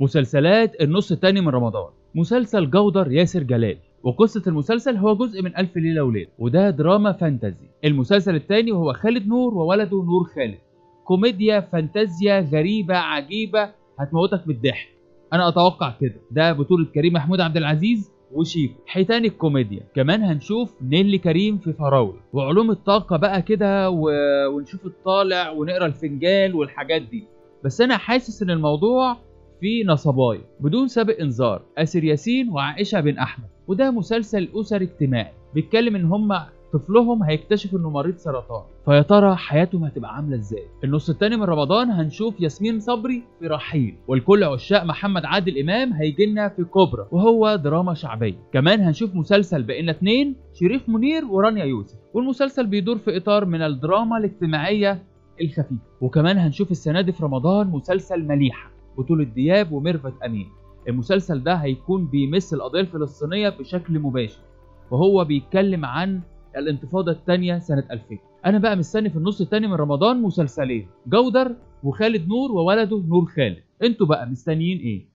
مسلسلات النص التاني من رمضان مسلسل جودر ياسر جلال وقصة المسلسل هو جزء من ألف ليلة وليلة وده دراما فانتازي المسلسل التاني وهو خالد نور وولده نور خالد كوميديا فانتازيا غريبة عجيبة هتموتك من الضحك أنا أتوقع كده ده بطولة كريم محمود عبد العزيز وشيكو حيتان الكوميديا كمان هنشوف نيلي كريم في فراولة وعلوم الطاقة بقى كده و... ونشوف الطالع ونقرا الفنجان والحاجات دي بس أنا حاسس إن الموضوع في نصبايا بدون سابق انذار اسر ياسين وعائشه بن احمد وده مسلسل اسري اجتماعي بيتكلم ان هم طفلهم هيكتشف انه مريض سرطان فيا ترى حياتهم هتبقى عامله ازاي النص التاني من رمضان هنشوف ياسمين صبري في رحيل والكل عشاق محمد عادل امام هيجي لنا في كوبرا وهو دراما شعبيه كمان هنشوف مسلسل بقينا اتنين شريف منير ورانيا يوسف والمسلسل بيدور في اطار من الدراما الاجتماعيه الخفيفه وكمان هنشوف السنه دي في رمضان مسلسل مليحه بطولة دياب وميرفت أمين المسلسل ده هيكون بيمس القضية الفلسطينية بشكل مباشر وهو بيتكلم عن الانتفاضة الثانية سنة 2000 أنا بقى مستني في النص الثاني من رمضان مسلسلين جودر وخالد نور وولده نور خالد انتوا بقى مستنيين ايه